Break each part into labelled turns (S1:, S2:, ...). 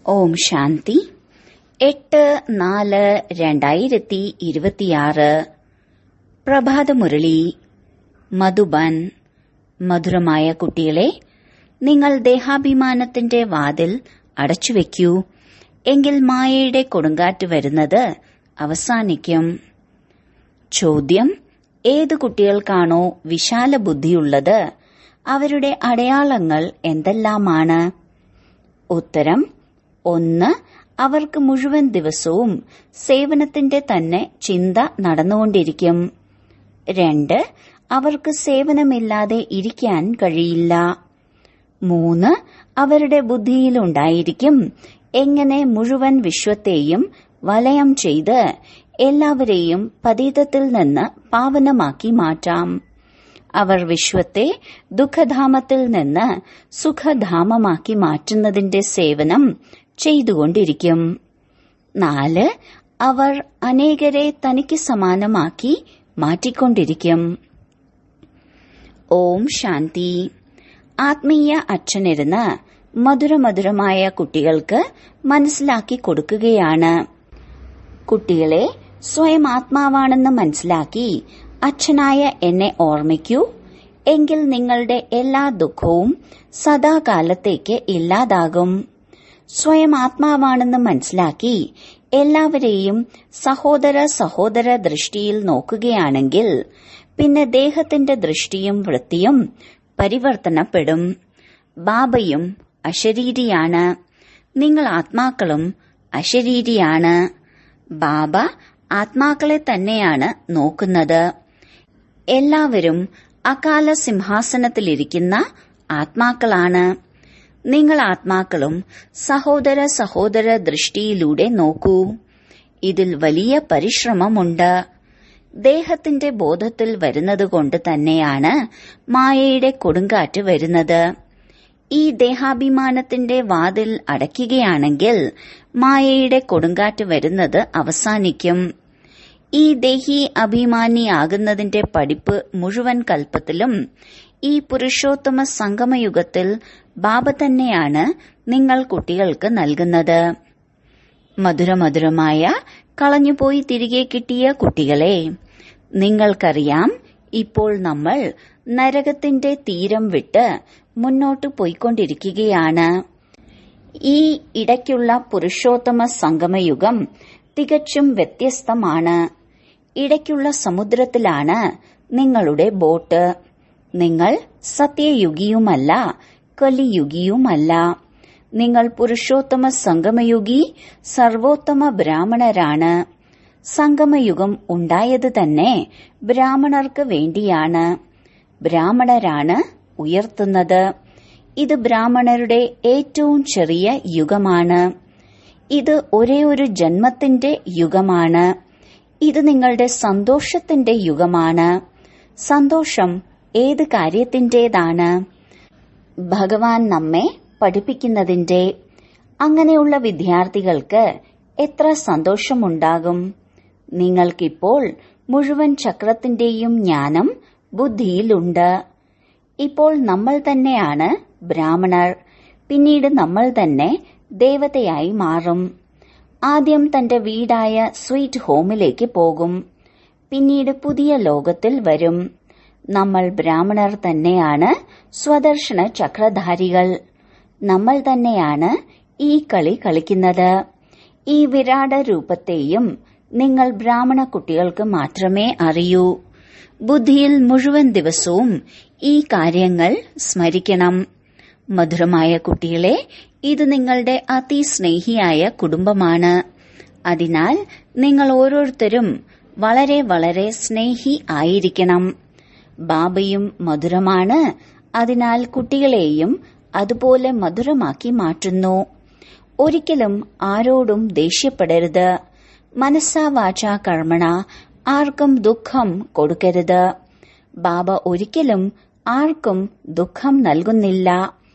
S1: ഓം ശാന്തി എട്ട് നാല് രണ്ടായിരത്തി ഇരുപത്തിയാറ് പ്രഭാതമുരളി മധുബൻ മധുരമായ കുട്ടികളെ നിങ്ങൾ ദേഹാഭിമാനത്തിന്റെ വാതിൽ അടച്ചുവെക്കൂ എങ്കിൽ മായയുടെ കൊടുങ്കാറ്റ് വരുന്നത് അവസാനിക്കും ചോദ്യം ഏത് കുട്ടികൾക്കാണോ വിശാല ബുദ്ധിയുള്ളത് അവരുടെ അടയാളങ്ങൾ എന്തെല്ലാമാണ് ഉത്തരം ഒന്ന് അവർക്ക് മുഴുവൻ ദിവസവും സേവനത്തിന്റെ തന്നെ ചിന്ത നടന്നുകൊണ്ടിരിക്കും രണ്ട് അവർക്ക് സേവനമില്ലാതെ ഇരിക്കാൻ കഴിയില്ല മൂന്ന് അവരുടെ ബുദ്ധിയിലുണ്ടായിരിക്കും എങ്ങനെ മുഴുവൻ വിശ്വത്തെയും വലയം ചെയ്ത് എല്ലാവരെയും പതീതത്തിൽ നിന്ന് പാവനമാക്കി മാറ്റാം അവർ വിശ്വത്തെ ദുഃഖധാമത്തിൽ നിന്ന് സുഖധാമമാക്കി മാറ്റുന്നതിന്റെ സേവനം ചെയ്തുകൊണ്ടിരിക്കും നാല് അവർ അനേകരെ തനിക്ക് സമാനമാക്കി മാറ്റിക്കൊണ്ടിരിക്കും ഓം ശാന്തി ആത്മീയ അച്ഛനിരുന്ന് മധുരമധുരമായ കുട്ടികൾക്ക് മനസ്സിലാക്കി കൊടുക്കുകയാണ് കുട്ടികളെ സ്വയം ആത്മാവാണെന്ന് മനസ്സിലാക്കി അച്ഛനായ എന്നെ ഓർമ്മിക്കൂ എങ്കിൽ നിങ്ങളുടെ എല്ലാ ദുഃഖവും സദാകാലത്തേക്ക് ഇല്ലാതാകും സ്വയം ആത്മാവാണെന്ന് മനസ്സിലാക്കി എല്ലാവരെയും സഹോദര സഹോദര ദൃഷ്ടിയിൽ നോക്കുകയാണെങ്കിൽ പിന്നെ ദേഹത്തിന്റെ ദൃഷ്ടിയും വൃത്തിയും പരിവർത്തനപ്പെടും ബാബയും അശരീരിയാണ് നിങ്ങൾ ആത്മാക്കളും അശരീരിയാണ് ബാബ ആത്മാക്കളെ തന്നെയാണ് നോക്കുന്നത് എല്ലാവരും അകാല സിംഹാസനത്തിലിരിക്കുന്ന ആത്മാക്കളാണ് നിങ്ങൾ ആത്മാക്കളും സഹോദര സഹോദര ദൃഷ്ടിയിലൂടെ നോക്കൂ ഇതിൽ വലിയ പരിശ്രമമുണ്ട് ദേഹത്തിന്റെ ബോധത്തിൽ വരുന്നതുകൊണ്ട് തന്നെയാണ് മായയുടെ കൊടുങ്കാറ്റ് വരുന്നത് ഈ ദേഹാഭിമാനത്തിന്റെ വാതിൽ അടയ്ക്കുകയാണെങ്കിൽ മായയുടെ കൊടുങ്കാറ്റ് വരുന്നത് അവസാനിക്കും ഈ ദേഹി അഭിമാനിയാകുന്നതിന്റെ പഠിപ്പ് മുഴുവൻ കൽപ്പത്തിലും ഈ പുരുഷോത്തമ സംഗമയുഗത്തിൽ ബാബ തന്നെയാണ് നിങ്ങൾ കുട്ടികൾക്ക് നൽകുന്നത് മധുരമധുരമായ കളഞ്ഞുപോയി തിരികെ കിട്ടിയ കുട്ടികളെ നിങ്ങൾക്കറിയാം ഇപ്പോൾ നമ്മൾ നരകത്തിന്റെ തീരം വിട്ട് മുന്നോട്ട് പോയിക്കൊണ്ടിരിക്കുകയാണ് ഈ ഇടയ്ക്കുള്ള പുരുഷോത്തമ സംഗമയുഗം തികച്ചും വ്യത്യസ്തമാണ് ഇടയ്ക്കുള്ള സമുദ്രത്തിലാണ് നിങ്ങളുടെ ബോട്ട് നിങ്ങൾ സത്യയുഗിയുമല്ല കലിയുഗിയുമല്ല നിങ്ങൾ പുരുഷോത്തമ സംഗമയുഗി സർവോത്തമ ബ്രാഹ്മണരാണ് സംഗമയുഗം ഉണ്ടായത് തന്നെ ബ്രാഹ്മണർക്ക് വേണ്ടിയാണ് ബ്രാഹ്മണരാണ് ഉയർത്തുന്നത് ഇത് ബ്രാഹ്മണരുടെ ഏറ്റവും ചെറിയ യുഗമാണ് ഇത് ഒരേ ഒരു ജന്മത്തിന്റെ യുഗമാണ് ഇത് നിങ്ങളുടെ സന്തോഷത്തിന്റെ യുഗമാണ് സന്തോഷം ഏത് കാര്യത്തിന്റേതാണ് ഭഗവാൻ നമ്മെ പഠിപ്പിക്കുന്നതിന്റെ അങ്ങനെയുള്ള വിദ്യാർത്ഥികൾക്ക് എത്ര സന്തോഷമുണ്ടാകും നിങ്ങൾക്കിപ്പോൾ മുഴുവൻ ചക്രത്തിന്റെയും ജ്ഞാനം ബുദ്ധിയിലുണ്ട് ഇപ്പോൾ നമ്മൾ തന്നെയാണ് ബ്രാഹ്മണർ പിന്നീട് നമ്മൾ തന്നെ ദേവതയായി മാറും ആദ്യം തന്റെ വീടായ സ്വീറ്റ് ഹോമിലേക്ക് പോകും പിന്നീട് പുതിയ ലോകത്തിൽ വരും നമ്മൾ ബ്രാഹ്മണർ തന്നെയാണ് സ്വദർശന ചക്രധാരികൾ നമ്മൾ തന്നെയാണ് ഈ കളി കളിക്കുന്നത് ഈ വിരാട രൂപത്തെയും നിങ്ങൾ ബ്രാഹ്മണ കുട്ടികൾക്ക് മാത്രമേ അറിയൂ ബുദ്ധിയിൽ മുഴുവൻ ദിവസവും ഈ കാര്യങ്ങൾ സ്മരിക്കണം മധുരമായ കുട്ടികളെ ഇത് നിങ്ങളുടെ അതിസ്നേഹിയായ കുടുംബമാണ് അതിനാൽ നിങ്ങൾ ഓരോരുത്തരും വളരെ വളരെ സ്നേഹി ആയിരിക്കണം ബാബയും മധുരമാണ് അതിനാൽ കുട്ടികളെയും അതുപോലെ മധുരമാക്കി മാറ്റുന്നു ഒരിക്കലും ആരോടും ദേഷ്യപ്പെടരുത് മനസ്സാ വാച കർമ്മണ ആർക്കും ദുഃഖം കൊടുക്കരുത് ബാബ ഒരിക്കലും ആർക്കും ദുഃഖം നൽകുന്നില്ല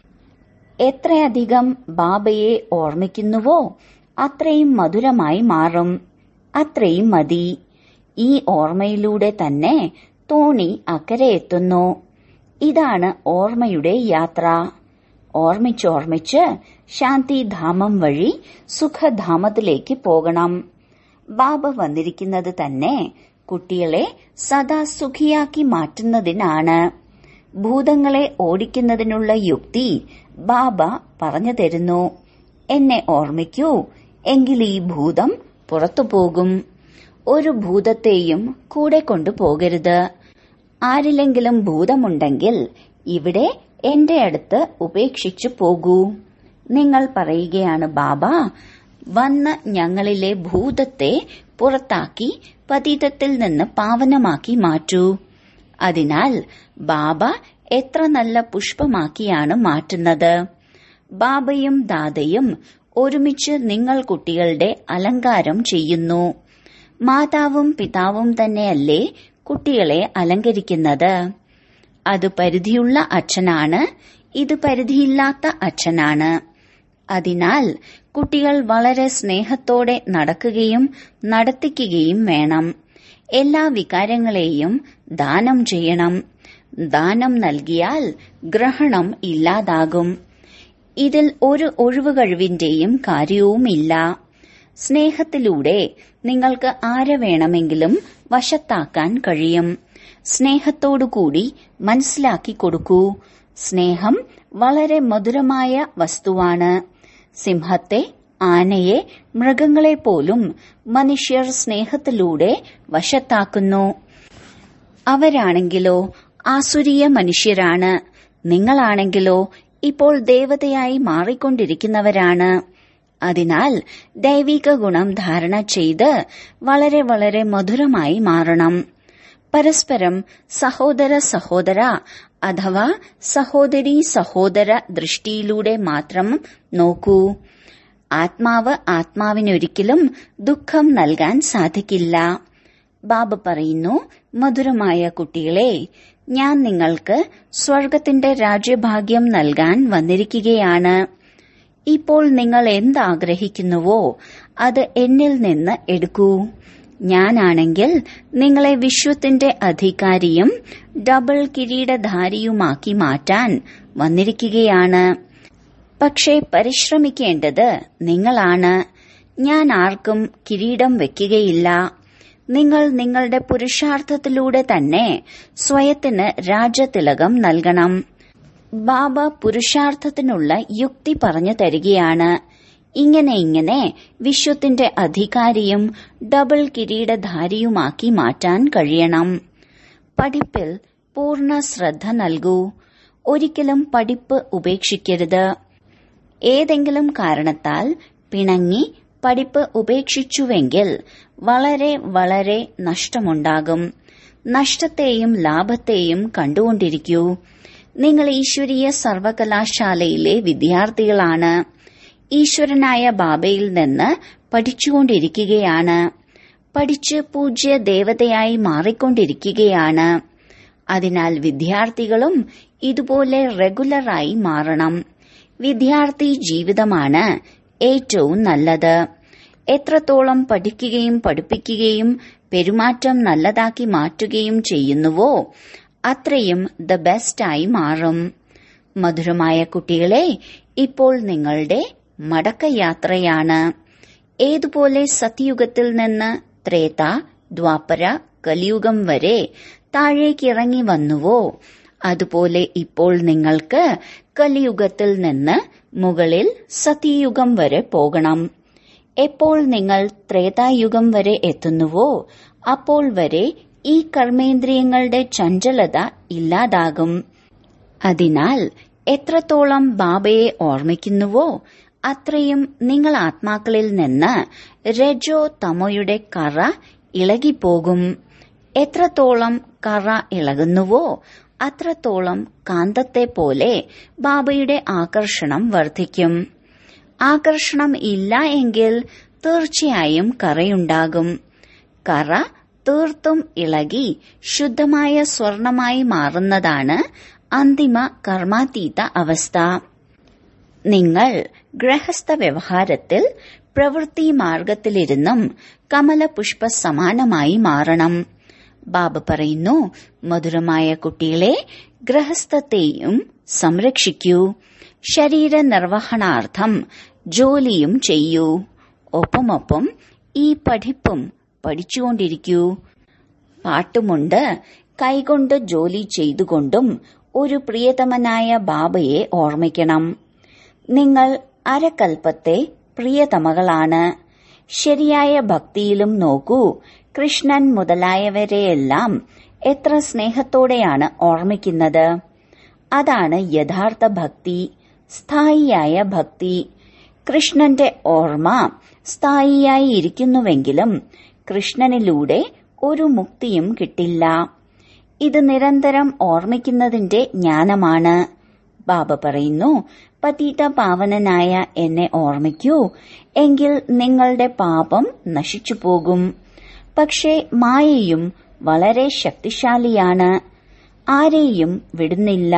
S1: എത്രയധികം ബാബയെ ഓർമ്മിക്കുന്നുവോ അത്രയും മധുരമായി മാറും അത്രയും മതി ഈ ഓർമ്മയിലൂടെ തന്നെ തോണി അക്കരെ എത്തുന്നു ഇതാണ് ഓർമ്മയുടെ യാത്ര ഓർമ്മിച്ചോർമ്മിച്ച് ശാന്തിധാമം വഴി സുഖധാമത്തിലേക്ക് പോകണം ബാബ വന്നിരിക്കുന്നത് തന്നെ കുട്ടികളെ സദാ സുഖിയാക്കി മാറ്റുന്നതിനാണ് ഭൂതങ്ങളെ ഓടിക്കുന്നതിനുള്ള യുക്തി ബാബ പറഞ്ഞു തരുന്നു എന്നെ ഓർമ്മിക്കൂ എങ്കിൽ ഈ ഭൂതം പുറത്തു പോകും ഒരു ഭൂതത്തെയും കൂടെ കൊണ്ടുപോകരുത് ആരിലെങ്കിലും ഭൂതമുണ്ടെങ്കിൽ ഇവിടെ എന്റെ അടുത്ത് ഉപേക്ഷിച്ചു പോകൂ നിങ്ങൾ പറയുകയാണ് ബാബ വന്ന് ഞങ്ങളിലെ ഭൂതത്തെ പുറത്താക്കി പതീതത്തിൽ നിന്ന് പാവനമാക്കി മാറ്റൂ അതിനാൽ ബാബ എത്ര നല്ല പുഷ്പമാക്കിയാണ് മാറ്റുന്നത് ബാബയും ദാദയും ഒരുമിച്ച് നിങ്ങൾ കുട്ടികളുടെ അലങ്കാരം ചെയ്യുന്നു മാതാവും പിതാവും തന്നെയല്ലേ കുട്ടികളെ അലങ്കരിക്കുന്നത് അത് പരിധിയുള്ള അച്ഛനാണ് ഇത് പരിധിയില്ലാത്ത അച്ഛനാണ് അതിനാൽ കുട്ടികൾ വളരെ സ്നേഹത്തോടെ നടക്കുകയും നടത്തിക്കുകയും വേണം എല്ലാ വികാരങ്ങളെയും ദാനം ചെയ്യണം ദാനം നൽകിയാൽ ഗ്രഹണം ഇല്ലാതാകും ഇതിൽ ഒരു ഒഴിവുകഴിവിന്റെയും കാര്യവുമില്ല സ്നേഹത്തിലൂടെ നിങ്ങൾക്ക് ആരെ വേണമെങ്കിലും വശത്താക്കാൻ കഴിയും സ്നേഹത്തോടുകൂടി മനസ്സിലാക്കി കൊടുക്കൂ സ്നേഹം വളരെ മധുരമായ വസ്തുവാണ് സിംഹത്തെ ആനയെ മൃഗങ്ങളെ പോലും മനുഷ്യർ സ്നേഹത്തിലൂടെ വശത്താക്കുന്നു അവരാണെങ്കിലോ ആസുരീയ മനുഷ്യരാണ് നിങ്ങളാണെങ്കിലോ ഇപ്പോൾ ദേവതയായി മാറിക്കൊണ്ടിരിക്കുന്നവരാണ് അതിനാൽ ദൈവിക ഗുണം ധാരണ ചെയ്ത് വളരെ വളരെ മധുരമായി മാറണം പരസ്പരം സഹോദര സഹോദര അഥവാ സഹോദരി സഹോദര ദൃഷ്ടിയിലൂടെ മാത്രം നോക്കൂ ആത്മാവ് ആത്മാവിനൊരിക്കലും ദുഃഖം നൽകാൻ സാധിക്കില്ല ബാബ പറയുന്നു മധുരമായ കുട്ടികളെ ഞാൻ നിങ്ങൾക്ക് സ്വർഗത്തിന്റെ രാജ്യഭാഗ്യം നൽകാൻ വന്നിരിക്കുകയാണ് ഇപ്പോൾ നിങ്ങൾ എന്താഗ്രഹിക്കുന്നുവോ അത് എന്നിൽ നിന്ന് എടുക്കൂ ഞാനാണെങ്കിൽ നിങ്ങളെ വിശ്വത്തിന്റെ അധികാരിയും ഡബിൾ കിരീടധാരിയുമാക്കി മാറ്റാൻ വന്നിരിക്കുകയാണ് പക്ഷേ പരിശ്രമിക്കേണ്ടത് നിങ്ങളാണ് ഞാൻ ആർക്കും കിരീടം വെക്കുകയില്ല നിങ്ങൾ നിങ്ങളുടെ പുരുഷാർത്ഥത്തിലൂടെ തന്നെ സ്വയത്തിന് രാജതിലകം നൽകണം ബാബ പുരുഷാർത്ഥത്തിനുള്ള യുക്തി പറഞ്ഞു തരികയാണ് ഇങ്ങനെ ഇങ്ങനെ വിശ്വത്തിന്റെ അധികാരിയും ഡബിൾ കിരീടധാരിയുമാക്കി മാറ്റാൻ കഴിയണം പഠിപ്പിൽ പൂർണ്ണ ശ്രദ്ധ നൽകൂ ഒരിക്കലും പഠിപ്പ് ഉപേക്ഷിക്കരുത് ഏതെങ്കിലും കാരണത്താൽ പിണങ്ങി പഠിപ്പ് ഉപേക്ഷിച്ചുവെങ്കിൽ വളരെ വളരെ നഷ്ടമുണ്ടാകും നഷ്ടത്തെയും ലാഭത്തെയും കണ്ടുകൊണ്ടിരിക്കൂ നിങ്ങൾ ഈശ്വരീയ സർവകലാശാലയിലെ വിദ്യാർത്ഥികളാണ് ഈശ്വരനായ ബാബയിൽ നിന്ന് പഠിച്ചുകൊണ്ടിരിക്കുകയാണ് പഠിച്ച് പൂജ്യ ദേവതയായി മാറിക്കൊണ്ടിരിക്കുകയാണ് അതിനാൽ വിദ്യാർത്ഥികളും ഇതുപോലെ റെഗുലറായി മാറണം വിദ്യാർത്ഥി ജീവിതമാണ് ഏറ്റവും നല്ലത് എത്രത്തോളം പഠിക്കുകയും പഠിപ്പിക്കുകയും പെരുമാറ്റം നല്ലതാക്കി മാറ്റുകയും ചെയ്യുന്നുവോ അത്രയും ദ ബെസ്റ്റായി മാറും മധുരമായ കുട്ടികളെ ഇപ്പോൾ നിങ്ങളുടെ മടക്കയാത്രയാണ് ഏതുപോലെ സത്യയുഗത്തിൽ നിന്ന് ത്രേത ദ്വാപര കലിയുഗം വരെ താഴേക്കിറങ്ങി വന്നുവോ അതുപോലെ ഇപ്പോൾ നിങ്ങൾക്ക് കലിയുഗത്തിൽ നിന്ന് മുകളിൽ സത്യയുഗം വരെ പോകണം എപ്പോൾ നിങ്ങൾ ത്രേതായുഗം വരെ എത്തുന്നുവോ അപ്പോൾ വരെ ഈ കർമ്മേന്ദ്രിയങ്ങളുടെ ചഞ്ചലത ഇല്ലാതാകും അതിനാൽ എത്രത്തോളം ബാബയെ ഓർമ്മിക്കുന്നുവോ അത്രയും നിങ്ങൾ ആത്മാക്കളിൽ നിന്ന് രജോ തമോയുടെ കറ ഇളകിപ്പോകും എത്രത്തോളം കറ ഇളകുന്നുവോ അത്രത്തോളം കാന്തത്തെ പോലെ ബാബയുടെ ആകർഷണം വർദ്ധിക്കും ആകർഷണം ഇല്ല എങ്കിൽ തീർച്ചയായും കറയുണ്ടാകും കറ തീർത്തും ഇളകി ശുദ്ധമായ സ്വർണമായി മാറുന്നതാണ് അന്തിമ കർമാതീത അവസ്ഥ നിങ്ങൾ ഗൃഹസ്ഥ വ്യവഹാരത്തിൽ പ്രവൃത്തി മാർഗത്തിലിരുന്നും കമലപുഷ്പ സമാനമായി മാറണം ബാബ പറയുന്നു മധുരമായ കുട്ടികളെ ഗൃഹസ്ഥത്തെയും സംരക്ഷിക്കൂ ശരീര നിർവഹണാർത്ഥം ജോലിയും ചെയ്യൂ ഒപ്പമൊപ്പം ഈ പഠിപ്പും പഠിച്ചുകൊണ്ടിരിക്കൂ പാട്ടുമുണ്ട് കൈകൊണ്ട് ജോലി ചെയ്തുകൊണ്ടും ഒരു പ്രിയതമനായ ബാബയെ ഓർമ്മിക്കണം നിങ്ങൾ അരക്കൽപ്പത്തെ പ്രിയതമകളാണ് ശരിയായ ഭക്തിയിലും നോക്കൂ കൃഷ്ണൻ മുതലായവരെയെല്ലാം എത്ര സ്നേഹത്തോടെയാണ് ഓർമ്മിക്കുന്നത് അതാണ് യഥാർത്ഥ ഭക്തി സ്ഥായിയായ ഭക്തി കൃഷ്ണന്റെ ഓർമ്മ സ്ഥായിയായി ഇരിക്കുന്നുവെങ്കിലും കൃഷ്ണനിലൂടെ ഒരു മുക്തിയും കിട്ടില്ല ഇത് നിരന്തരം ഓർമ്മിക്കുന്നതിന്റെ ജ്ഞാനമാണ് ബാബ പറയുന്നു പതീത പാവനനായ എന്നെ ഓർമ്മിക്കൂ എങ്കിൽ നിങ്ങളുടെ പാപം നശിച്ചു പോകും പക്ഷേ മായയും വളരെ ശക്തിശാലിയാണ് ആരെയും വിടുന്നില്ല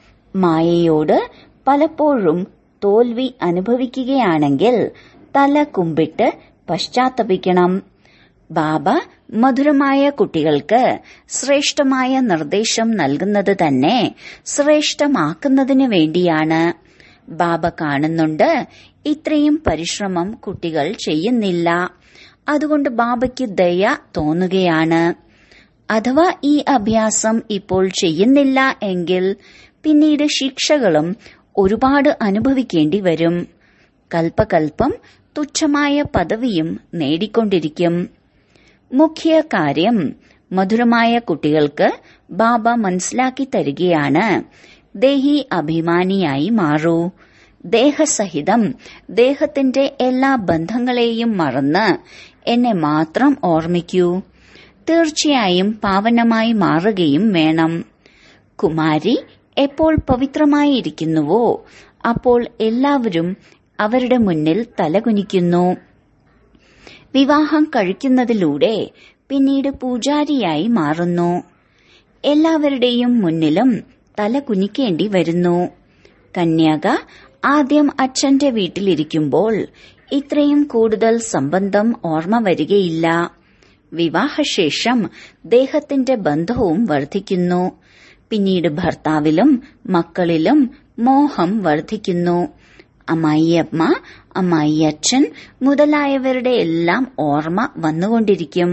S1: മായയോട് പലപ്പോഴും തോൽവി അനുഭവിക്കുകയാണെങ്കിൽ തല കുമ്പിട്ട് പശ്ചാത്തപിക്കണം ബാബ മധുരമായ കുട്ടികൾക്ക് ശ്രേഷ്ഠമായ നിർദ്ദേശം നൽകുന്നത് തന്നെ ശ്രേഷ്ഠമാക്കുന്നതിനു വേണ്ടിയാണ് ബാബ കാണുന്നുണ്ട് ഇത്രയും പരിശ്രമം കുട്ടികൾ ചെയ്യുന്നില്ല അതുകൊണ്ട് ബാബയ്ക്ക് ദയ തോന്നുകയാണ് അഥവാ ഈ അഭ്യാസം ഇപ്പോൾ ചെയ്യുന്നില്ല എങ്കിൽ പിന്നീട് ശിക്ഷകളും ഒരുപാട് അനുഭവിക്കേണ്ടി വരും കൽപ്പകൽപ്പം തുച്ഛമായ പദവിയും നേടിക്കൊണ്ടിരിക്കും മുഖ്യ കാര്യം മധുരമായ കുട്ടികൾക്ക് ബാബ മനസ്സിലാക്കി തരികയാണ് ദേഹി അഭിമാനിയായി മാറൂ ദേഹസഹിതം ദേഹത്തിന്റെ എല്ലാ ബന്ധങ്ങളെയും മറന്ന് എന്നെ മാത്രം ഓർമ്മിക്കൂ തീർച്ചയായും പാവനമായി മാറുകയും വേണം കുമാരി എപ്പോൾ പവിത്രമായിരിക്കുന്നുവോ അപ്പോൾ എല്ലാവരും അവരുടെ മുന്നിൽ തലകുനിക്കുന്നു വിവാഹം കഴിക്കുന്നതിലൂടെ പിന്നീട് പൂജാരിയായി മാറുന്നു എല്ലാവരുടെയും മുന്നിലും തല കുനിക്കേണ്ടി വരുന്നു കന്യാക ആദ്യം അച്ഛന്റെ വീട്ടിലിരിക്കുമ്പോൾ ഇത്രയും കൂടുതൽ സംബന്ധം ഓർമ്മ വരികയില്ല വിവാഹശേഷം ദേഹത്തിന്റെ ബന്ധവും വർദ്ധിക്കുന്നു പിന്നീട് ഭർത്താവിലും മക്കളിലും മോഹം വർദ്ധിക്കുന്നു അമ്മായിയമ്മ അമ്മായിയച്ഛൻ മുതലായവരുടെ എല്ലാം ഓർമ്മ വന്നുകൊണ്ടിരിക്കും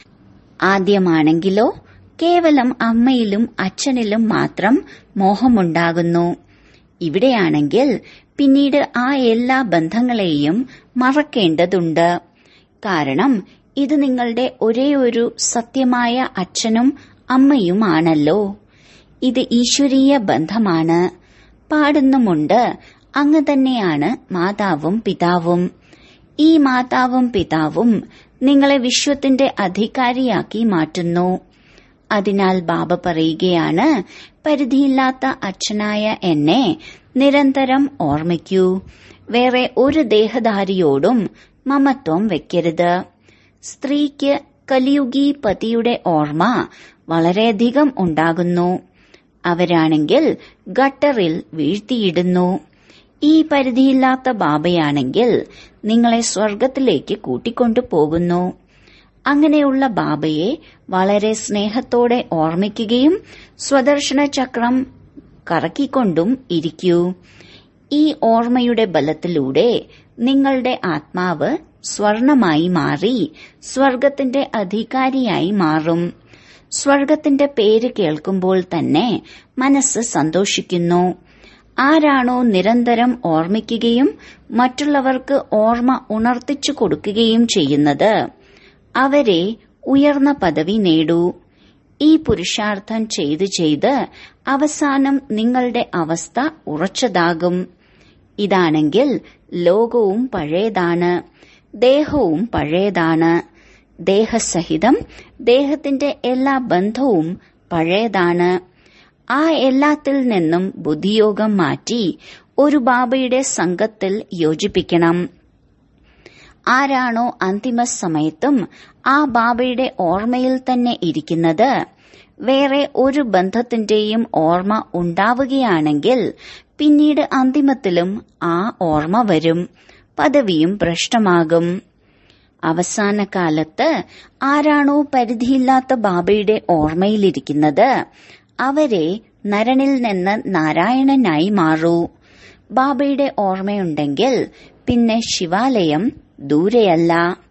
S1: ആദ്യമാണെങ്കിലോ കേവലം അമ്മയിലും അച്ഛനിലും മാത്രം മോഹമുണ്ടാകുന്നു ഇവിടെയാണെങ്കിൽ പിന്നീട് ആ എല്ലാ ബന്ധങ്ങളെയും മറക്കേണ്ടതുണ്ട് കാരണം ഇത് നിങ്ങളുടെ ഒരേ ഒരു സത്യമായ അച്ഛനും അമ്മയുമാണല്ലോ ഇത് ഈശ്വരീയ ബന്ധമാണ് പാടുന്നുമുണ്ട് അങ്ങ് തന്നെയാണ് മാതാവും പിതാവും ഈ മാതാവും പിതാവും നിങ്ങളെ വിശ്വത്തിന്റെ അധികാരിയാക്കി മാറ്റുന്നു അതിനാൽ ബാബ പറയുകയാണ് പരിധിയില്ലാത്ത അച്ഛനായ എന്നെ നിരന്തരം ഓർമ്മിക്കൂ വേറെ ഒരു ദേഹധാരിയോടും മമത്വം വെക്കരുത് സ്ത്രീക്ക് കലിയുഗി പതിയുടെ ഓർമ്മ വളരെയധികം ഉണ്ടാകുന്നു അവരാണെങ്കിൽ ഗട്ടറിൽ വീഴ്ത്തിയിടുന്നു ഈ പരിധിയില്ലാത്ത ബാബയാണെങ്കിൽ നിങ്ങളെ സ്വർഗത്തിലേക്ക് കൂട്ടിക്കൊണ്ടു പോകുന്നു അങ്ങനെയുള്ള ബാബയെ വളരെ സ്നേഹത്തോടെ ഓർമ്മിക്കുകയും സ്വദർശന ചക്രം കറക്കിക്കൊണ്ടും ഇരിക്കൂ ഈ ഓർമ്മയുടെ ബലത്തിലൂടെ നിങ്ങളുടെ ആത്മാവ് സ്വർണമായി മാറി സ്വർഗത്തിന്റെ അധികാരിയായി മാറും സ്വർഗത്തിന്റെ പേര് കേൾക്കുമ്പോൾ തന്നെ മനസ്സ് സന്തോഷിക്കുന്നു ആരാണോ നിരന്തരം ഓർമ്മിക്കുകയും മറ്റുള്ളവർക്ക് ഓർമ്മ ഉണർത്തിച്ചു കൊടുക്കുകയും ചെയ്യുന്നത് അവരെ ഉയർന്ന പദവി നേടൂ ഈ പുരുഷാർത്ഥം ചെയ്ത് ചെയ്ത് അവസാനം നിങ്ങളുടെ അവസ്ഥ ഉറച്ചതാകും ഇതാണെങ്കിൽ ലോകവും പഴയതാണ് ദേഹവും പഴയതാണ് ദേഹസഹിതം ദേഹത്തിന്റെ എല്ലാ ബന്ധവും പഴയതാണ് ആ എല്ലാത്തിൽ നിന്നും ബുദ്ധിയോഗം മാറ്റി ഒരു ബാബയുടെ സംഘത്തിൽ യോജിപ്പിക്കണം ആരാണോ അന്തിമ സമയത്തും ആ ബാബയുടെ ഓർമ്മയിൽ തന്നെ ഇരിക്കുന്നത് വേറെ ഒരു ബന്ധത്തിന്റെയും ഓർമ്മ ഉണ്ടാവുകയാണെങ്കിൽ പിന്നീട് അന്തിമത്തിലും ആ ഓർമ്മ വരും പദവിയും ഭ്രഷ്ടമാകും അവസാന കാലത്ത് ആരാണോ പരിധിയില്ലാത്ത ബാബയുടെ ഓർമ്മയിലിരിക്കുന്നത് അവരെ നരനിൽ നിന്ന് നാരായണനായി മാറൂ ബാബയുടെ ഓർമ്മയുണ്ടെങ്കിൽ പിന്നെ ശിവാലയം ദൂരെയല്ല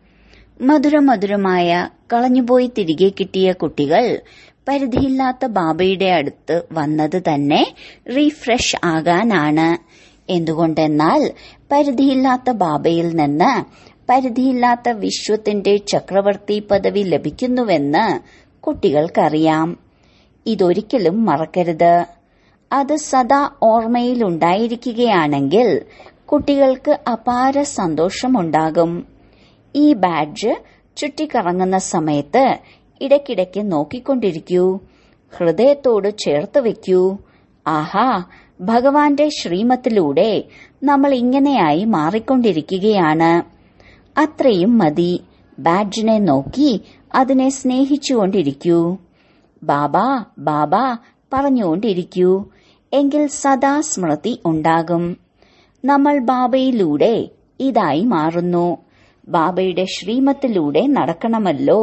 S1: മധുരമധുരമായ കളഞ്ഞുപോയി തിരികെ കിട്ടിയ കുട്ടികൾ പരിധിയില്ലാത്ത ബാബയുടെ അടുത്ത് വന്നത് തന്നെ റീഫ്രഷ് ആകാനാണ് എന്തുകൊണ്ടെന്നാൽ പരിധിയില്ലാത്ത ബാബയിൽ നിന്ന് പരിധിയില്ലാത്ത വിശ്വത്തിന്റെ ചക്രവർത്തി പദവി ലഭിക്കുന്നുവെന്ന് കുട്ടികൾക്കറിയാം ഇതൊരിക്കലും മറക്കരുത് അത് സദാ ഓർമ്മയിലുണ്ടായിരിക്കുകയാണെങ്കിൽ കുട്ടികൾക്ക് അപാര സന്തോഷമുണ്ടാകും ഈ ബാഡ്ജ് ചുറ്റിക്കറങ്ങുന്ന സമയത്ത് ഇടയ്ക്കിടയ്ക്ക് നോക്കിക്കൊണ്ടിരിക്കൂ ഹൃദയത്തോട് ചേർത്ത് വെക്കൂ ആഹാ ഭഗവാന്റെ ശ്രീമത്തിലൂടെ നമ്മൾ ഇങ്ങനെയായി മാറിക്കൊണ്ടിരിക്കുകയാണ് അത്രയും മതി ബാഡ്ജിനെ നോക്കി അതിനെ സ്നേഹിച്ചുകൊണ്ടിരിക്കൂ ബാബ ബാബ പറഞ്ഞുകൊണ്ടിരിക്കൂ എങ്കിൽ സദാ സ്മൃതി ഉണ്ടാകും നമ്മൾ ബാബയിലൂടെ ഇതായി മാറുന്നു ബാബയുടെ ശ്രീമത്തിലൂടെ നടക്കണമല്ലോ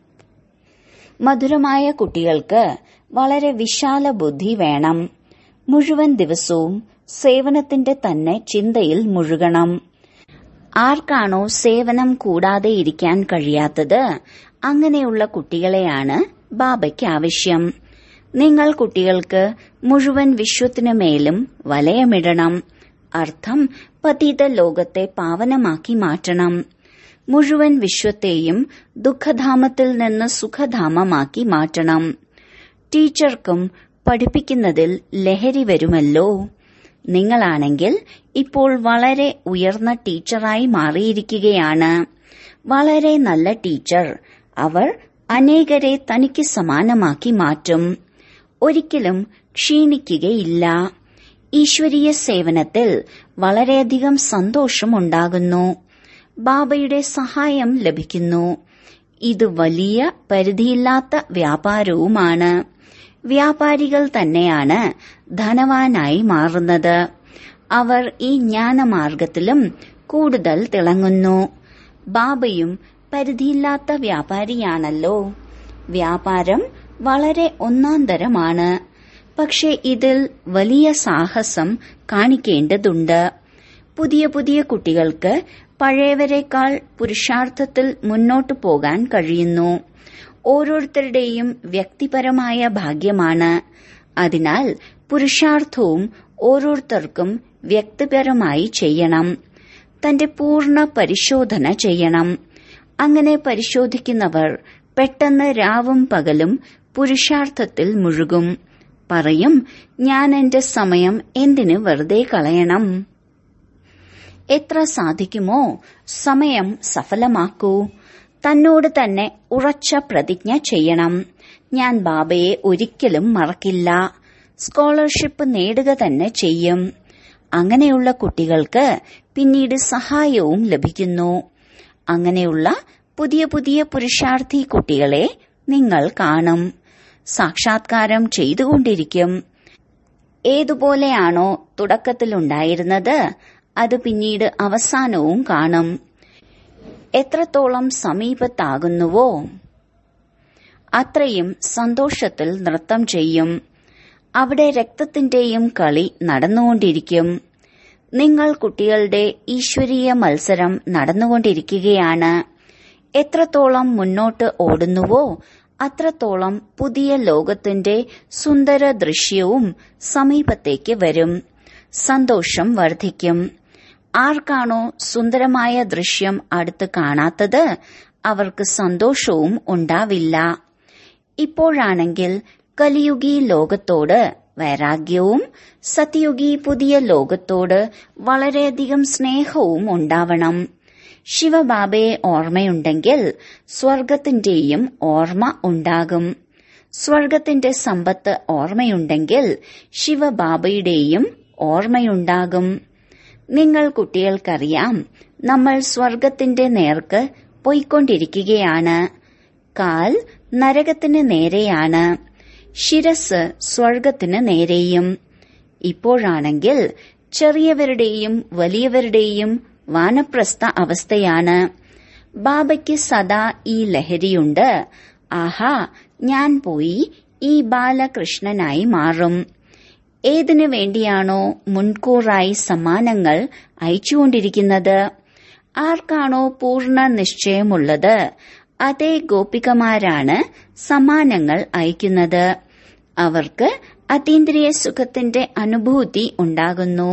S1: മധുരമായ കുട്ടികൾക്ക് വളരെ വിശാല ബുദ്ധി വേണം മുഴുവൻ ദിവസവും സേവനത്തിന്റെ തന്നെ ചിന്തയിൽ മുഴുകണം ആർക്കാണോ സേവനം കൂടാതെ ഇരിക്കാൻ കഴിയാത്തത് അങ്ങനെയുള്ള കുട്ടികളെയാണ് ബാബയ്ക്ക് ആവശ്യം നിങ്ങൾ കുട്ടികൾക്ക് മുഴുവൻ വിശ്വത്തിനു മേലും വലയമിടണം അർത്ഥം പതീത ലോകത്തെ പാവനമാക്കി മാറ്റണം മുഴുവൻ വിശ്വത്തെയും ദുഃഖധാമത്തിൽ നിന്ന് സുഖധാമമാക്കി മാറ്റണം ടീച്ചർക്കും പഠിപ്പിക്കുന്നതിൽ ലഹരി വരുമല്ലോ നിങ്ങളാണെങ്കിൽ ഇപ്പോൾ വളരെ ഉയർന്ന ടീച്ചറായി മാറിയിരിക്കുകയാണ് വളരെ നല്ല ടീച്ചർ അവർ അനേകരെ തനിക്ക് സമാനമാക്കി മാറ്റും ഒരിക്കലും ക്ഷീണിക്കുകയില്ല ഈശ്വരീയ സേവനത്തിൽ വളരെയധികം സന്തോഷമുണ്ടാകുന്നു ബാബയുടെ സഹായം ലഭിക്കുന്നു ഇത് വലിയ പരിധിയില്ലാത്ത വ്യാപാരവുമാണ് വ്യാപാരികൾ തന്നെയാണ് ധനവാനായി മാറുന്നത് അവർ ഈ ജ്ഞാനമാർഗത്തിലും കൂടുതൽ തിളങ്ങുന്നു ബാബയും പരിധിയില്ലാത്ത വ്യാപാരിയാണല്ലോ വ്യാപാരം വളരെ ഒന്നാന്തരമാണ് പക്ഷെ ഇതിൽ വലിയ സാഹസം കാണിക്കേണ്ടതുണ്ട് പുതിയ പുതിയ കുട്ടികൾക്ക് പഴയവരെക്കാൾ പുരുഷാർത്ഥത്തിൽ മുന്നോട്ടു പോകാൻ കഴിയുന്നു ഓരോരുത്തരുടെയും വ്യക്തിപരമായ ഭാഗ്യമാണ് അതിനാൽ പുരുഷാർത്ഥവും ഓരോരുത്തർക്കും വ്യക്തിപരമായി ചെയ്യണം തന്റെ പൂർണ്ണ പരിശോധന ചെയ്യണം അങ്ങനെ പരിശോധിക്കുന്നവർ പെട്ടെന്ന് രാവും പകലും പുരുഷാർത്ഥത്തിൽ മുഴുകും പറയും ഞാൻ എന്റെ സമയം എന്തിന് വെറുതെ കളയണം എത്ര സാധിക്കുമോ സമയം സഫലമാക്കൂ തന്നോട് തന്നെ ഉറച്ച പ്രതിജ്ഞ ചെയ്യണം ഞാൻ ബാബയെ ഒരിക്കലും മറക്കില്ല സ്കോളർഷിപ്പ് നേടുക തന്നെ ചെയ്യും അങ്ങനെയുള്ള കുട്ടികൾക്ക് പിന്നീട് സഹായവും ലഭിക്കുന്നു അങ്ങനെയുള്ള പുതിയ പുതിയ പുരുഷാർത്ഥി കുട്ടികളെ നിങ്ങൾ കാണും സാക്ഷാത്കാരം ചെയ്തുകൊണ്ടിരിക്കും ഏതുപോലെയാണോ തുടക്കത്തിലുണ്ടായിരുന്നത് അത് പിന്നീട് അവസാനവും കാണും എത്രത്തോളം സമീപത്താകുന്നുവോ അത്രയും സന്തോഷത്തിൽ നൃത്തം ചെയ്യും അവിടെ രക്തത്തിന്റെയും കളി നടന്നുകൊണ്ടിരിക്കും നിങ്ങൾ കുട്ടികളുടെ ഈശ്വരീയ മത്സരം നടന്നുകൊണ്ടിരിക്കുകയാണ് എത്രത്തോളം മുന്നോട്ട് ഓടുന്നുവോ അത്രത്തോളം പുതിയ ലോകത്തിന്റെ സുന്ദര ദൃശ്യവും സമീപത്തേക്ക് വരും സന്തോഷം വർദ്ധിക്കും ആർക്കാണോ സുന്ദരമായ ദൃശ്യം അടുത്ത് കാണാത്തത് അവർക്ക് സന്തോഷവും ഉണ്ടാവില്ല ഇപ്പോഴാണെങ്കിൽ കലിയുഗി ലോകത്തോട് വൈരാഗ്യവും സത്യയുഗി പുതിയ ലോകത്തോട് വളരെയധികം സ്നേഹവും ഉണ്ടാവണം ശിവബാബയെ ഓർമ്മയുണ്ടെങ്കിൽ സ്വർഗത്തിന്റെയും ഓർമ്മ ഉണ്ടാകും സ്വർഗത്തിന്റെ സമ്പത്ത് ഓർമ്മയുണ്ടെങ്കിൽ ശിവബാബയുടെയും ഓർമ്മയുണ്ടാകും നിങ്ങൾ കുട്ടികൾക്കറിയാം നമ്മൾ സ്വർഗത്തിന്റെ നേർക്ക് പോയിക്കൊണ്ടിരിക്കുകയാണ് കാൽ നരകത്തിന് നേരെയാണ് ശിരസ് സ്വർഗത്തിന് നേരെയും ഇപ്പോഴാണെങ്കിൽ ചെറിയവരുടെയും വലിയവരുടെയും വാനപ്രസ്ഥ അവസ്ഥയാണ് ബാബയ്ക്ക് സദാ ഈ ലഹരിയുണ്ട് ആഹാ ഞാൻ പോയി ഈ ബാലകൃഷ്ണനായി മാറും ഏതിനു വേണ്ടിയാണോ മുൻകൂറായി സമ്മാനങ്ങൾ അയച്ചുകൊണ്ടിരിക്കുന്നത് ആർക്കാണോ പൂർണ്ണ നിശ്ചയമുള്ളത് അതേ ഗോപികമാരാണ് സമ്മാനങ്ങൾ അയക്കുന്നത് അവർക്ക് അതീന്ദ്രിയ സുഖത്തിന്റെ അനുഭൂതി ഉണ്ടാകുന്നു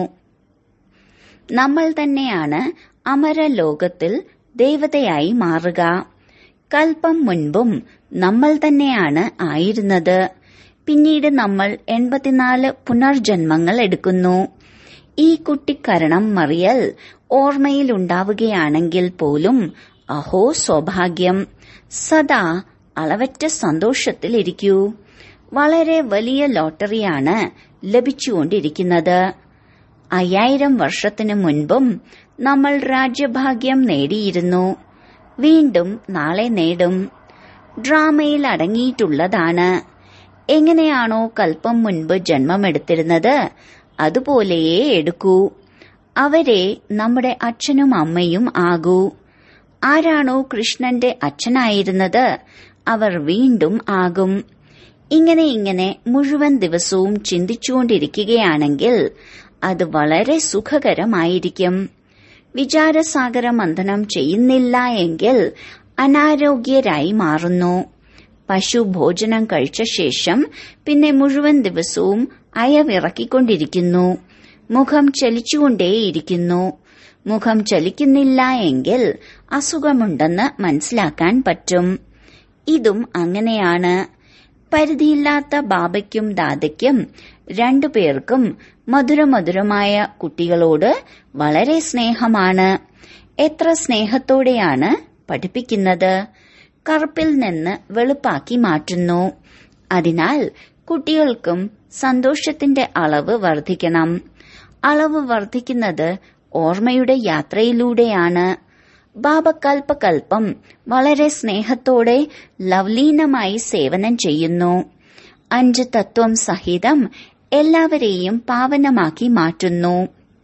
S1: നമ്മൾ തന്നെയാണ് അമരലോകത്തിൽ ദേവതയായി മാറുക കൽപ്പം മുൻപും നമ്മൾ തന്നെയാണ് ആയിരുന്നത് പിന്നീട് നമ്മൾ എൺപത്തിനാല് പുനർജന്മങ്ങൾ എടുക്കുന്നു ഈ കുട്ടിക്കരണം മറിയൽ ഓർമ്മയിലുണ്ടാവുകയാണെങ്കിൽ പോലും അഹോ സൗഭാഗ്യം സദാ അളവറ്റ സന്തോഷത്തിലിരിക്കൂ വളരെ വലിയ ലോട്ടറിയാണ് ലഭിച്ചുകൊണ്ടിരിക്കുന്നത് അയ്യായിരം വർഷത്തിനു മുൻപും നമ്മൾ രാജ്യഭാഗ്യം നേടിയിരുന്നു വീണ്ടും നാളെ നേടും ഡ്രാമയിൽ അടങ്ങിയിട്ടുള്ളതാണ് എങ്ങനെയാണോ കൽപ്പം മുൻപ് ജന്മമെടുത്തിരുന്നത് അതുപോലെയേ എടുക്കൂ അവരെ നമ്മുടെ അച്ഛനും അമ്മയും ആകൂ ആരാണോ കൃഷ്ണന്റെ അച്ഛനായിരുന്നത് അവർ വീണ്ടും ആകും ഇങ്ങനെ ഇങ്ങനെ മുഴുവൻ ദിവസവും ചിന്തിച്ചുകൊണ്ടിരിക്കുകയാണെങ്കിൽ അത് വളരെ സുഖകരമായിരിക്കും വിചാരസാഗര മന്ഥനം ചെയ്യുന്നില്ല എങ്കിൽ അനാരോഗ്യരായി മാറുന്നു പശു ഭോജനം കഴിച്ച ശേഷം പിന്നെ മുഴുവൻ ദിവസവും അയവിറക്കിക്കൊണ്ടിരിക്കുന്നു മുഖം ചലിച്ചുകൊണ്ടേയിരിക്കുന്നു മുഖം ചലിക്കുന്നില്ല എങ്കിൽ അസുഖമുണ്ടെന്ന് മനസ്സിലാക്കാൻ പറ്റും ഇതും അങ്ങനെയാണ് പരിധിയില്ലാത്ത ബാബയ്ക്കും ദാദയ്ക്കും രണ്ടുപേർക്കും മധുരമധുരമായ കുട്ടികളോട് വളരെ സ്നേഹമാണ് എത്ര സ്നേഹത്തോടെയാണ് പഠിപ്പിക്കുന്നത് കറുപ്പിൽ നിന്ന് വെളുപ്പാക്കി മാറ്റുന്നു അതിനാൽ കുട്ടികൾക്കും സന്തോഷത്തിന്റെ അളവ് വർദ്ധിക്കണം അളവ് വർദ്ധിക്കുന്നത് ഓർമ്മയുടെ യാത്രയിലൂടെയാണ് ബാബ കൽപ്പകൽപ്പം വളരെ സ്നേഹത്തോടെ ലവ്ലീനമായി സേവനം ചെയ്യുന്നു അഞ്ച് തത്വം സഹിതം എല്ലാവരെയും പാവനമാക്കി മാറ്റുന്നു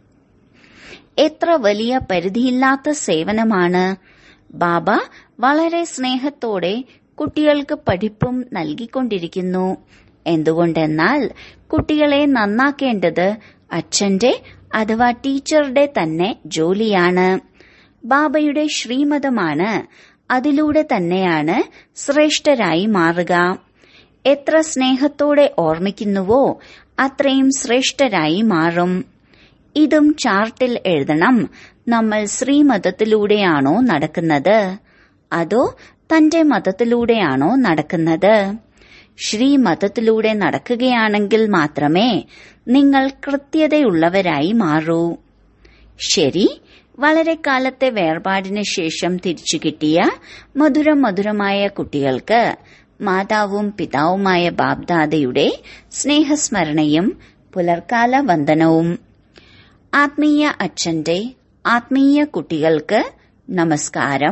S1: എത്ര വലിയ പരിധിയില്ലാത്ത സേവനമാണ് ബാബ വളരെ സ്നേഹത്തോടെ കുട്ടികൾക്ക് പഠിപ്പും നൽകിക്കൊണ്ടിരിക്കുന്നു എന്തുകൊണ്ടെന്നാൽ കുട്ടികളെ നന്നാക്കേണ്ടത് അച്ഛന്റെ അഥവാ ടീച്ചറുടെ തന്നെ ജോലിയാണ് ബാബയുടെ ശ്രീമതമാണ് അതിലൂടെ തന്നെയാണ് ശ്രേഷ്ഠരായി മാറുക എത്ര സ്നേഹത്തോടെ ഓർമ്മിക്കുന്നുവോ അത്രയും ശ്രേഷ്ഠരായി മാറും ഇതും ചാർട്ടിൽ എഴുതണം നമ്മൾ ശ്രീമതത്തിലൂടെയാണോ നടക്കുന്നത് അതോ തന്റെ മതത്തിലൂടെയാണോ നടക്കുന്നത് ശ്രീമതത്തിലൂടെ നടക്കുകയാണെങ്കിൽ മാത്രമേ നിങ്ങൾ കൃത്യതയുള്ളവരായി മാറൂ ശരി വളരെ കാലത്തെ വേർപാടിന് ശേഷം തിരിച്ചു കിട്ടിയ മധുരം മധുരമായ കുട്ടികൾക്ക് മാതാവും പിതാവുമായ ബാബ്ദാദയുടെ സ്നേഹസ്മരണയും പുലർക്കാല വന്ദനവും ആത്മീയ അച്ഛന്റെ ആത്മീയ കുട്ടികൾക്ക് നമസ്കാരം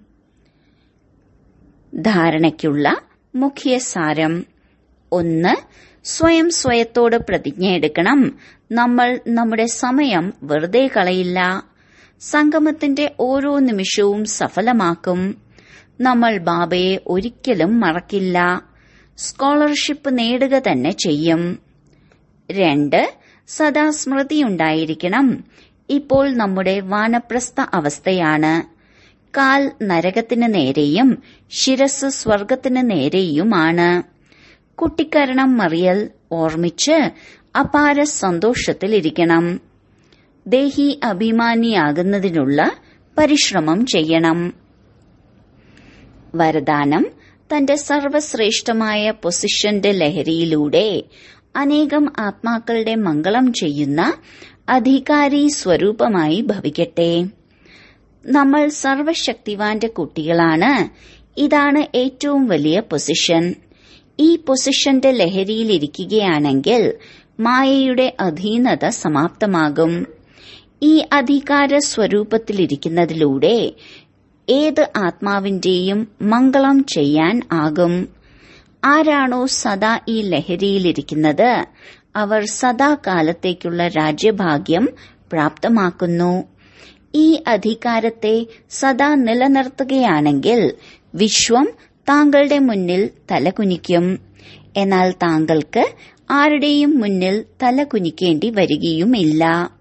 S1: ധാരണയ്ക്കുള്ള മുഖ്യ സാരം ഒന്ന് സ്വയം സ്വയത്തോട് പ്രതിജ്ഞയെടുക്കണം നമ്മൾ നമ്മുടെ സമയം വെറുതെ കളയില്ല സംഗമത്തിന്റെ ഓരോ നിമിഷവും സഫലമാക്കും നമ്മൾ ബാബയെ ഒരിക്കലും മറക്കില്ല സ്കോളർഷിപ്പ് നേടുക തന്നെ ചെയ്യും രണ്ട് സദാ സ്മൃതിയുണ്ടായിരിക്കണം ഇപ്പോൾ നമ്മുടെ വാനപ്രസ്ഥ അവസ്ഥയാണ് കാൽ നരകത്തിന് നേരെയും ശിരസ് സ്വർഗത്തിന് നേരെയുമാണ് കുട്ടിക്കരണം മറിയൽ ഓർമ്മിച്ച് അപാര സന്തോഷത്തിലിരിക്കണം ദേഹി അഭിമാനിയാകുന്നതിനുള്ള പരിശ്രമം ചെയ്യണം വരദാനം തന്റെ സർവശ്രേഷ്ഠമായ പൊസിഷന്റെ ലഹരിയിലൂടെ അനേകം ആത്മാക്കളുടെ മംഗളം ചെയ്യുന്ന അധികാരി സ്വരൂപമായി ഭവിക്കട്ടെ നമ്മൾ സർവശക്തിവാന്റെ കുട്ടികളാണ് ഇതാണ് ഏറ്റവും വലിയ പൊസിഷൻ ഈ പൊസിഷന്റെ ലഹരിയിലിരിക്കുകയാണെങ്കിൽ മായയുടെ അധീനത സമാപ്തമാകും ഈ അധികാര സ്വരൂപത്തിലിരിക്കുന്നതിലൂടെ ഏത് ആത്മാവിന്റെയും മംഗളം ചെയ്യാൻ ആകും ആരാണോ സദാ ഈ ലഹരിയിലിരിക്കുന്നത് അവർ സദാകാലത്തേക്കുള്ള രാജ്യഭാഗ്യം പ്രാപ്തമാക്കുന്നു ഈ അധികാരത്തെ സദാ നിലനിർത്തുകയാണെങ്കിൽ വിശ്വം താങ്കളുടെ മുന്നിൽ തലകുനിക്കും എന്നാൽ താങ്കൾക്ക് ആരുടെയും മുന്നിൽ തല കുനിക്കേണ്ടി വരികയുമില്ല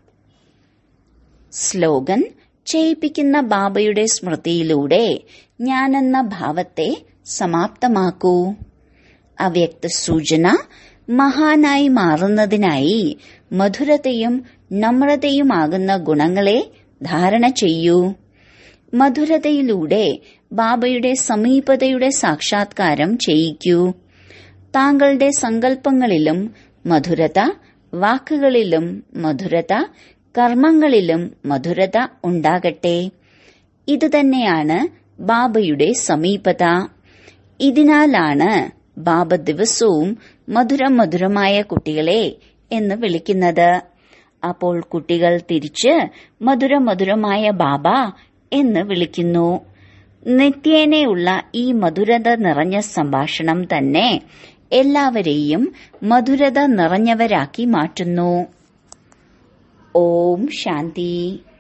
S1: സ്ലോഗൻ ചെയ്യിപ്പിക്കുന്ന ബാബയുടെ സ്മൃതിയിലൂടെ ഞാനെന്ന ഭാവത്തെ സമാപ്തമാക്കൂ അവ്യക്ത സൂചന മഹാനായി മാറുന്നതിനായി മധുരതയും നമ്രതയുമാകുന്ന ഗുണങ്ങളെ ധാരണ ചെയ്യൂ മധുരതയിലൂടെ ബാബയുടെ സമീപതയുടെ സാക്ഷാത്കാരം ചെയ്യിക്കൂ താങ്കളുടെ സങ്കല്പങ്ങളിലും മധുരത വാക്കുകളിലും മധുരത കർമ്മങ്ങളിലും മധുരത ഉണ്ടാകട്ടെ ഇതുതന്നെയാണ് ബാബയുടെ സമീപത ഇതിനാലാണ് ബാബ ദിവസവും മധുരം മധുരമായ കുട്ടികളെ എന്ന് വിളിക്കുന്നത് അപ്പോൾ കുട്ടികൾ തിരിച്ച് മധുര മധുരമായ ബാബ എന്ന് വിളിക്കുന്നു നിത്യേനയുള്ള ഈ മധുരത നിറഞ്ഞ സംഭാഷണം തന്നെ എല്ലാവരെയും മധുരത നിറഞ്ഞവരാക്കി മാറ്റുന്നു ഓം ശാന്തി